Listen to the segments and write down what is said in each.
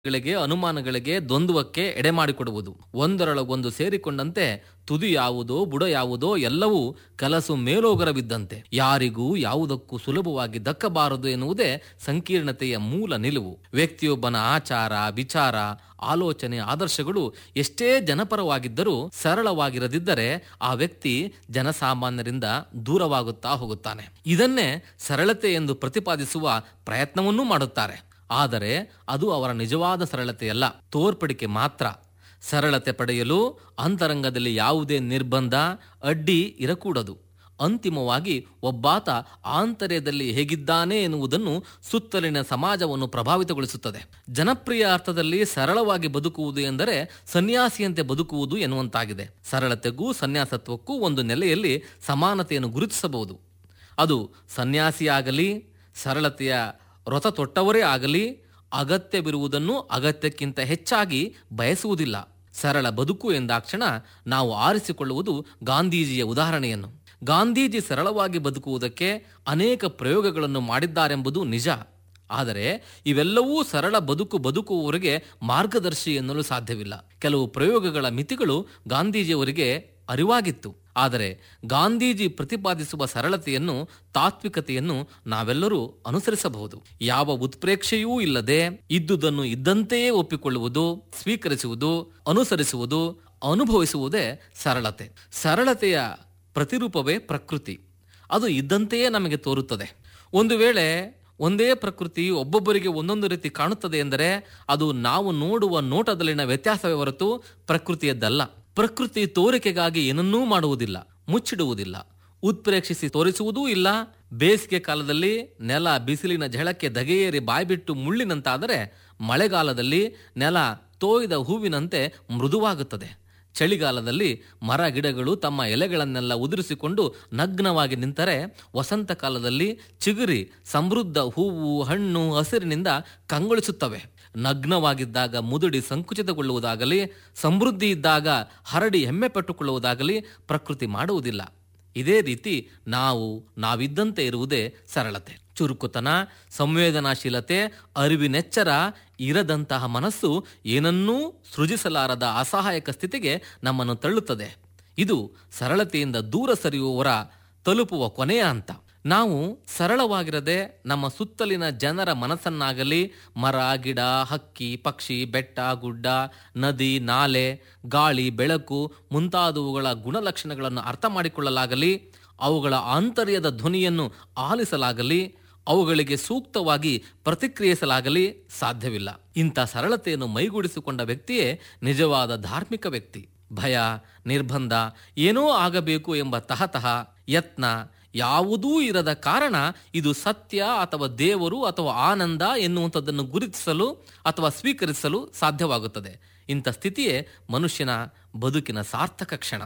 ಗಳಿಗೆ ಅನುಮಾನಗಳಿಗೆ ದ್ವಂದ್ವಕ್ಕೆ ಎಡೆ ಮಾಡಿಕೊಡುವುದು ಒಂದರೊಳಗೊಂದು ಸೇರಿಕೊಂಡಂತೆ ತುದಿ ಯಾವುದೋ ಬುಡ ಯಾವುದೋ ಎಲ್ಲವೂ ಕಲಸು ಮೇಲೋಗರವಿದ್ದಂತೆ ಯಾರಿಗೂ ಯಾವುದಕ್ಕೂ ಸುಲಭವಾಗಿ ದಕ್ಕಬಾರದು ಎನ್ನುವುದೇ ಸಂಕೀರ್ಣತೆಯ ಮೂಲ ನಿಲುವು ವ್ಯಕ್ತಿಯೊಬ್ಬನ ಆಚಾರ ವಿಚಾರ ಆಲೋಚನೆ ಆದರ್ಶಗಳು ಎಷ್ಟೇ ಜನಪರವಾಗಿದ್ದರೂ ಸರಳವಾಗಿರದಿದ್ದರೆ ಆ ವ್ಯಕ್ತಿ ಜನಸಾಮಾನ್ಯರಿಂದ ದೂರವಾಗುತ್ತಾ ಹೋಗುತ್ತಾನೆ ಇದನ್ನೇ ಸರಳತೆ ಎಂದು ಪ್ರತಿಪಾದಿಸುವ ಪ್ರಯತ್ನವನ್ನೂ ಮಾಡುತ್ತಾರೆ ಆದರೆ ಅದು ಅವರ ನಿಜವಾದ ಸರಳತೆಯಲ್ಲ ತೋರ್ಪಡಿಕೆ ಮಾತ್ರ ಸರಳತೆ ಪಡೆಯಲು ಅಂತರಂಗದಲ್ಲಿ ಯಾವುದೇ ನಿರ್ಬಂಧ ಅಡ್ಡಿ ಇರಕೂಡದು ಅಂತಿಮವಾಗಿ ಒಬ್ಬಾತ ಆಂತರ್ಯದಲ್ಲಿ ಹೇಗಿದ್ದಾನೆ ಎನ್ನುವುದನ್ನು ಸುತ್ತಲಿನ ಸಮಾಜವನ್ನು ಪ್ರಭಾವಿತಗೊಳಿಸುತ್ತದೆ ಜನಪ್ರಿಯ ಅರ್ಥದಲ್ಲಿ ಸರಳವಾಗಿ ಬದುಕುವುದು ಎಂದರೆ ಸನ್ಯಾಸಿಯಂತೆ ಬದುಕುವುದು ಎನ್ನುವಂತಾಗಿದೆ ಸರಳತೆಗೂ ಸನ್ಯಾಸತ್ವಕ್ಕೂ ಒಂದು ನೆಲೆಯಲ್ಲಿ ಸಮಾನತೆಯನ್ನು ಗುರುತಿಸಬಹುದು ಅದು ಸನ್ಯಾಸಿಯಾಗಲಿ ಸರಳತೆಯ ವ್ರತ ತೊಟ್ಟವರೇ ಆಗಲಿ ಅಗತ್ಯವಿರುವುದನ್ನು ಅಗತ್ಯಕ್ಕಿಂತ ಹೆಚ್ಚಾಗಿ ಬಯಸುವುದಿಲ್ಲ ಸರಳ ಬದುಕು ಎಂದಾಕ್ಷಣ ನಾವು ಆರಿಸಿಕೊಳ್ಳುವುದು ಗಾಂಧೀಜಿಯ ಉದಾಹರಣೆಯನ್ನು ಗಾಂಧೀಜಿ ಸರಳವಾಗಿ ಬದುಕುವುದಕ್ಕೆ ಅನೇಕ ಪ್ರಯೋಗಗಳನ್ನು ಮಾಡಿದ್ದಾರೆಂಬುದು ನಿಜ ಆದರೆ ಇವೆಲ್ಲವೂ ಸರಳ ಬದುಕು ಬದುಕುವವರಿಗೆ ಮಾರ್ಗದರ್ಶಿ ಎನ್ನಲು ಸಾಧ್ಯವಿಲ್ಲ ಕೆಲವು ಪ್ರಯೋಗಗಳ ಮಿತಿಗಳು ಗಾಂಧೀಜಿಯವರಿಗೆ ಅರಿವಾಗಿತ್ತು ಆದರೆ ಗಾಂಧೀಜಿ ಪ್ರತಿಪಾದಿಸುವ ಸರಳತೆಯನ್ನು ತಾತ್ವಿಕತೆಯನ್ನು ನಾವೆಲ್ಲರೂ ಅನುಸರಿಸಬಹುದು ಯಾವ ಉತ್ಪ್ರೇಕ್ಷೆಯೂ ಇಲ್ಲದೆ ಇದ್ದುದನ್ನು ಇದ್ದಂತೆಯೇ ಒಪ್ಪಿಕೊಳ್ಳುವುದು ಸ್ವೀಕರಿಸುವುದು ಅನುಸರಿಸುವುದು ಅನುಭವಿಸುವುದೇ ಸರಳತೆ ಸರಳತೆಯ ಪ್ರತಿರೂಪವೇ ಪ್ರಕೃತಿ ಅದು ಇದ್ದಂತೆಯೇ ನಮಗೆ ತೋರುತ್ತದೆ ಒಂದು ವೇಳೆ ಒಂದೇ ಪ್ರಕೃತಿ ಒಬ್ಬೊಬ್ಬರಿಗೆ ಒಂದೊಂದು ರೀತಿ ಕಾಣುತ್ತದೆ ಎಂದರೆ ಅದು ನಾವು ನೋಡುವ ನೋಟದಲ್ಲಿನ ವ್ಯತ್ಯಾಸವೇ ಹೊರತು ಪ್ರಕೃತಿಯದ್ದಲ್ಲ ಪ್ರಕೃತಿ ತೋರಿಕೆಗಾಗಿ ಏನನ್ನೂ ಮಾಡುವುದಿಲ್ಲ ಮುಚ್ಚಿಡುವುದಿಲ್ಲ ಉತ್ಪ್ರೇಕ್ಷಿಸಿ ತೋರಿಸುವುದೂ ಇಲ್ಲ ಬೇಸಿಗೆ ಕಾಲದಲ್ಲಿ ನೆಲ ಬಿಸಿಲಿನ ಝಳಕ್ಕೆ ದಗೆಯೇರಿ ಬಾಯ್ಬಿಟ್ಟು ಮುಳ್ಳಿನಂತಾದರೆ ಮಳೆಗಾಲದಲ್ಲಿ ನೆಲ ತೋಯ್ದ ಹೂವಿನಂತೆ ಮೃದುವಾಗುತ್ತದೆ ಚಳಿಗಾಲದಲ್ಲಿ ಮರ ಗಿಡಗಳು ತಮ್ಮ ಎಲೆಗಳನ್ನೆಲ್ಲ ಉದುರಿಸಿಕೊಂಡು ನಗ್ನವಾಗಿ ನಿಂತರೆ ವಸಂತ ಕಾಲದಲ್ಲಿ ಚಿಗುರಿ ಸಮೃದ್ಧ ಹೂವು ಹಣ್ಣು ಹಸಿರಿನಿಂದ ಕಂಗೊಳಿಸುತ್ತವೆ ನಗ್ನವಾಗಿದ್ದಾಗ ಮುದುಡಿ ಸಂಕುಚಿತಗೊಳ್ಳುವುದಾಗಲಿ ಸಮೃದ್ಧಿ ಇದ್ದಾಗ ಹರಡಿ ಹೆಮ್ಮೆ ಪಟ್ಟುಕೊಳ್ಳುವುದಾಗಲಿ ಪ್ರಕೃತಿ ಮಾಡುವುದಿಲ್ಲ ಇದೇ ರೀತಿ ನಾವು ನಾವಿದ್ದಂತೆ ಇರುವುದೇ ಸರಳತೆ ಚುರುಕುತನ ಸಂವೇದನಾಶೀಲತೆ ಅರಿವಿನೆಚ್ಚರ ಇರದಂತಹ ಮನಸ್ಸು ಏನನ್ನೂ ಸೃಜಿಸಲಾರದ ಅಸಹಾಯಕ ಸ್ಥಿತಿಗೆ ನಮ್ಮನ್ನು ತಳ್ಳುತ್ತದೆ ಇದು ಸರಳತೆಯಿಂದ ದೂರ ಸರಿಯುವವರ ತಲುಪುವ ಕೊನೆಯ ಹಂತ ನಾವು ಸರಳವಾಗಿರದೆ ನಮ್ಮ ಸುತ್ತಲಿನ ಜನರ ಮನಸ್ಸನ್ನಾಗಲಿ ಮರ ಗಿಡ ಹಕ್ಕಿ ಪಕ್ಷಿ ಬೆಟ್ಟ ಗುಡ್ಡ ನದಿ ನಾಲೆ ಗಾಳಿ ಬೆಳಕು ಮುಂತಾದವುಗಳ ಗುಣಲಕ್ಷಣಗಳನ್ನು ಅರ್ಥ ಮಾಡಿಕೊಳ್ಳಲಾಗಲಿ ಅವುಗಳ ಆಂತರ್ಯದ ಧ್ವನಿಯನ್ನು ಆಲಿಸಲಾಗಲಿ ಅವುಗಳಿಗೆ ಸೂಕ್ತವಾಗಿ ಪ್ರತಿಕ್ರಿಯಿಸಲಾಗಲಿ ಸಾಧ್ಯವಿಲ್ಲ ಇಂಥ ಸರಳತೆಯನ್ನು ಮೈಗೂಡಿಸಿಕೊಂಡ ವ್ಯಕ್ತಿಯೇ ನಿಜವಾದ ಧಾರ್ಮಿಕ ವ್ಯಕ್ತಿ ಭಯ ನಿರ್ಬಂಧ ಏನೋ ಆಗಬೇಕು ಎಂಬ ತಹತಃ ಯತ್ನ ಯಾವುದೂ ಇರದ ಕಾರಣ ಇದು ಸತ್ಯ ಅಥವಾ ದೇವರು ಅಥವಾ ಆನಂದ ಎನ್ನುವಂಥದ್ದನ್ನು ಗುರುತಿಸಲು ಅಥವಾ ಸ್ವೀಕರಿಸಲು ಸಾಧ್ಯವಾಗುತ್ತದೆ ಇಂಥ ಸ್ಥಿತಿಯೇ ಮನುಷ್ಯನ ಬದುಕಿನ ಸಾರ್ಥಕ ಕ್ಷಣ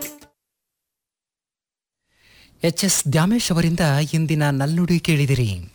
ಎಚ್ ಎಸ್ ದ್ಯಾಮೇಶ್ ಅವರಿಂದ ಇಂದಿನ ನಲ್ನುಡಿ ಕೇಳಿದಿರಿ